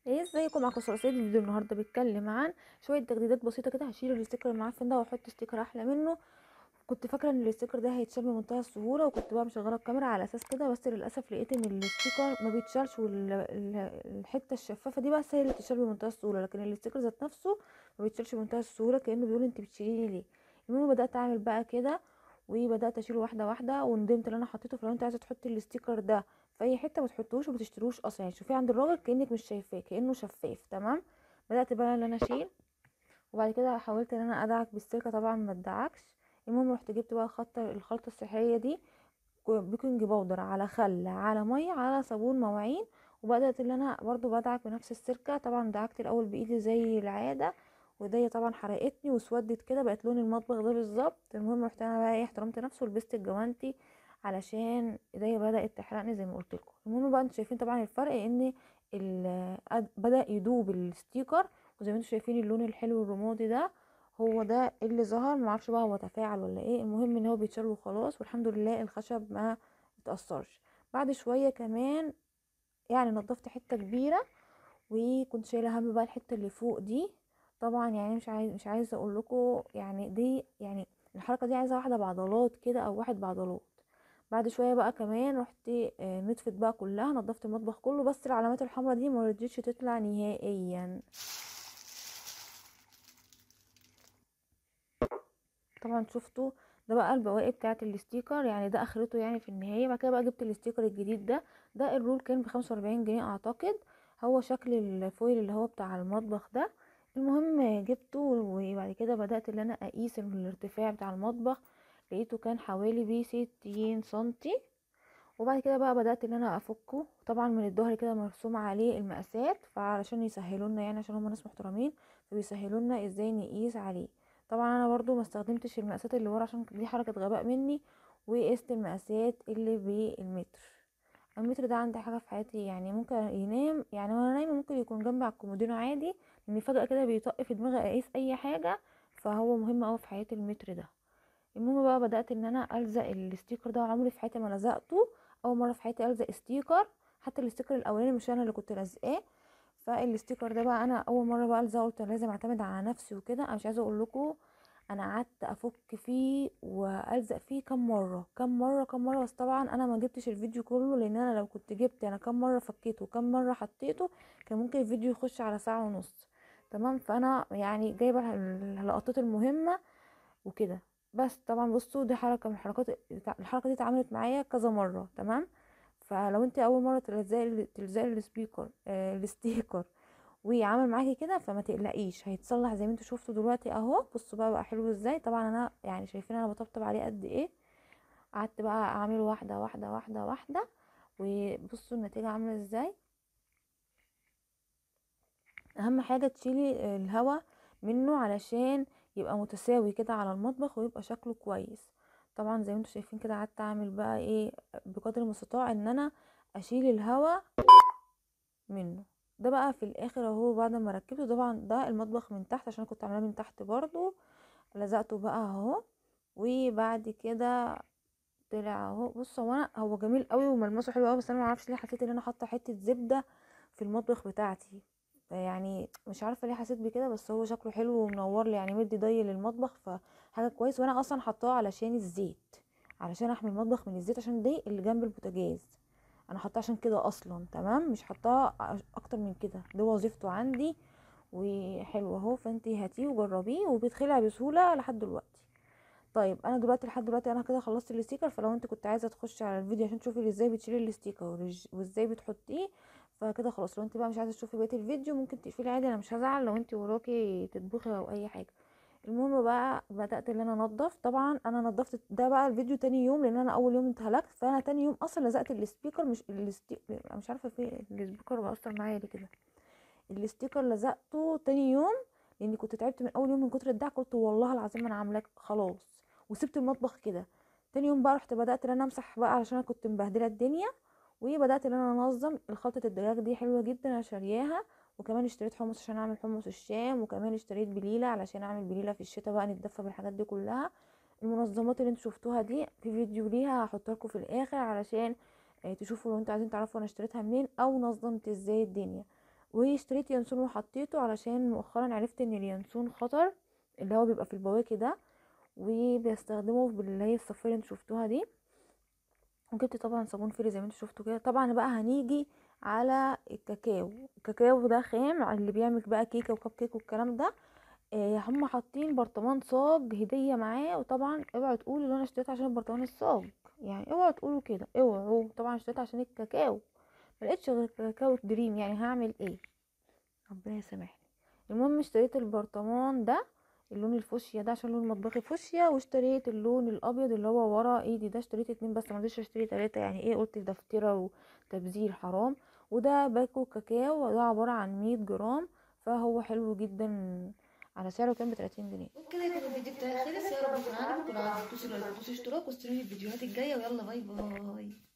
ايه ازيكم معاكم ثلاثيه الفيديو النهارده بيتكلم عن شويه تجديدات بسيطه كده هشيل الاستيكر المعفن ده واحط استيكر احلى منه كنت فاكره ان الاستيكر ده هيتشال بمنتهى السهوله وكنت بقى مشغله الكاميرا على اساس كده بس للاسف لقيت ان الاستيكر ما بيتشالش والحته الشفافه دي بس هي اللي بتتشال بمنتهى السهوله لكن الاستيكر ذات نفسه ما بيتشالش بمنتهى السهوله كانه بيقول انت بتشيليني ليه المهم بدات اعمل بقى كده وبدات اشيله واحده واحده وندمت ان انا حطيته فلو انت عايزه تحطي الاستيكر ده في اي حته ما تحطوش وما تشتروش اصلا يعني شوفيه عند الراجل كانك مش شايفاه كانه شفاف تمام بدات بقى ان انا اشيل وبعد كده حاولت ان انا ادعك بالسلكه طبعا ما ادعكش المهم رحت جبت بقى خطه الخلطه السحريه دي بيكنج باودر على خل على ميه على صابون مواعين وبدات ان انا برضو بدعك بنفس السلكه طبعا دعكت الاول بايدي زي العاده وايديا طبعا حرقتني واسودت كده بقت لون المطبخ ده بالظبط المهم رحت انا بقى ايه احترمت نفسي ولبست الجوانتي علشان ايديا بدات تحرقني زي ما قلت لكم المهم بقى انتوا شايفين طبعا الفرق ان بدا يدوب الستيكر وزي ما انتوا شايفين اللون الحلو الرمادي ده هو ده اللي ظهر معرفش بقى هو تفاعل ولا ايه المهم ان هو بيتشال وخلاص والحمد لله الخشب ما اتاثرش بعد شويه كمان يعني نضفت حته كبيره وكنت شايله هم بقى الحته اللي فوق دي طبعا يعني مش عايز مش عايزه اقول لكم يعني دي يعني الحركه دي عايزه واحده بعضلات كده او واحد بعضلات بعد شويه بقى كمان رحت نطفت بقى كلها نضفت المطبخ كله بس العلامات الحمراء دي ما رضيتش تطلع نهائيا طبعا شفتوا ده بقى البواقي بتاعه الاستيكر يعني ده اخرته يعني في النهايه بعد كده بقى جبت الاستيكر الجديد ده ده الرول كان بخمسة واربعين جنيه اعتقد هو شكل الفويل اللي هو بتاع المطبخ ده المهم جبته وبعد كده بدات ان انا اقيس الارتفاع بتاع المطبخ لقيته كان حوالي بيه ستين سنتي وبعد كده بقى بدات ان انا افكه طبعا من الظهر كده مرسوم عليه المقاسات فعلشان يسهلوا لنا يعني عشان هم ناس محترمين فبيسهلوا لنا ازاي نقيس عليه طبعا انا برضو ما استخدمتش المقاسات اللي ورا عشان دي حركه غباء مني وقست المقاسات اللي بالمتر المتر ده عندي حاجه في حياتي يعني ممكن ينام يعني وانا نايمه ممكن يكون جنبي على الكومودينو عادي لان فجاه كده بيطق في دماغي اقيس اي حاجه فهو مهم اوي في حياتي المتر ده المهم بقى بدات ان انا الزق الستيكر ده عمري في حياتي ما لزقته اول مره في حياتي الزق ستيكر حتى الاستيكر الاولاني مش انا اللي كنت لازقاه فالستيكر ده بقى انا اول مره بقى الزقه قلت لازم اعتمد على نفسي وكده انا مش عايزه اقول لكم انا قعدت افك فيه والزق فيه كام مره كام مره كام مره بس طبعا انا ما جبتش الفيديو كله لان انا لو كنت جبت انا كام مره فكيته وكام مره حطيته كان ممكن الفيديو يخش على ساعه ونص تمام فانا يعني جايبه اللقطات المهمه وكده بس طبعا بصوا دي حركه من الحركات الحركه دي اتعملت معايا كذا مره تمام فلو انت اول مره تلزقي تلزقي السبيكر آه الستيكر وعمل معاكي كده فما تقلقيش هيتصلح زي ما انتوا شفتوا دلوقتي اهو بصوا بقى بقى حلو ازاي طبعا انا يعني شايفين انا بطبطب عليه قد ايه قعدت بقى اعمله واحده واحده واحده واحده وبصوا النتيجه عامله ازاي اهم حاجه تشيلي الهواء منه علشان يبقى متساوي كده على المطبخ ويبقى شكله كويس طبعا زي ما انتوا شايفين كده قعدت اعمل بقى ايه بقدر المستطاع ان انا اشيل الهواء منه ده بقى في الاخر اهو بعد ما ركبته طبعا ده المطبخ من تحت عشان كنت عاملاه من تحت برضو لزقته بقى اهو وبعد كده طلع اهو بص هو انا هو جميل قوي وملمسه حلو قوي بس انا معرفش ليه حسيت ان انا حاطه حته زبده في المطبخ بتاعتي يعني مش عارفه ليه حسيت بكده بس هو شكله حلو ومنور لي يعني مدي ضي للمطبخ فحاجه كويس وانا اصلا حطاه علشان الزيت علشان احمي المطبخ من الزيت عشان دي اللي جنب البوتاجاز انا حطاه عشان كده اصلا تمام مش حطاه اكتر من كده ده وظيفته عندي وحلو اهو فانتي هاتيه وجربيه وبيتخلع بسهوله لحد دلوقتي طيب انا دلوقتي لحد دلوقتي انا كده خلصت الاستيكر فلو انت كنت عايزه تخشي على الفيديو عشان تشوفي ازاي بتشيلي الاستيكر وازاي بتحطيه فكده خلاص لو انت بقى مش عايزه تشوفي بقيه الفيديو ممكن تقفلي عادي انا مش هزعل لو انت وراكي تطبخي او اي حاجه المهم بقى بدات ان انا انضف طبعا انا نضفت ده بقى الفيديو تاني يوم لان انا اول يوم اتهلكت فانا تاني يوم اصلا لزقت السبيكر مش الستي... مش عارفه في السبيكر بأثر معايا ليه كده الستيكر لزقته تاني يوم لاني كنت تعبت من اول يوم من كتر الدعك قلت والله العظيم انا عاملاه خلاص وسبت المطبخ كده تاني يوم بقى رحت بدات ان انا امسح بقى علشان انا كنت مبهدله الدنيا وبدات ان انا انظم الخلطه الدجاج دي حلوه جدا انا شارياها وكمان اشتريت حمص عشان اعمل حمص الشام وكمان اشتريت بليله علشان اعمل بليله في الشتاء بقى نتدفى بالحاجات دي كلها المنظمات اللي انتوا شفتوها دي في فيديو ليها هحطها لكم في الاخر علشان تشوفوا لو انتوا عايزين تعرفوا انا اشتريتها منين او نظمت ازاي الدنيا واشتريت ينسون وحطيته علشان مؤخرا عرفت ان اليانسون خطر اللي هو بيبقى في البواكي ده وبيستخدمه باللي هي الصفية اللي انتوا شفتوها دي وجبت طبعا صابون فري زي ما انتوا شفتوا كده طبعا بقى هنيجي على الكاكاو الكاكاو ده خام اللي بيعمل بقى كيكه وكب كيك والكلام ده آه هم حاطين برطمان صاج هديه معاه وطبعا اوعوا تقولوا ان انا اشتريت عشان برطمان الصاج يعني اوعوا تقولوا كده اوعوا طبعا اشتريت عشان الكاكاو ملقتش غير كاكاو دريم يعني هعمل ايه ربنا يسامحني المهم اشتريت البرطمان ده اللون الفوشيا ده عشان لون مطبخي فوشيا واشتريت اللون الابيض اللي هو ورا ايدي ده اشتريت اتنين بس مرضيتش اشتري تلاتة يعني ايه قلت ده افترا وتبذير حرام وده باكو كاكاو وده عبارة عن مية جرام فهو حلو جدا على سعره كان بتلاتين جنيه وبكده يكون الفيديو بتاعي خلص يا رب يكون عجبكم لو عجبكوش لايك واشتراك واستنوني الفيديوهات الجايه ويلا باي باي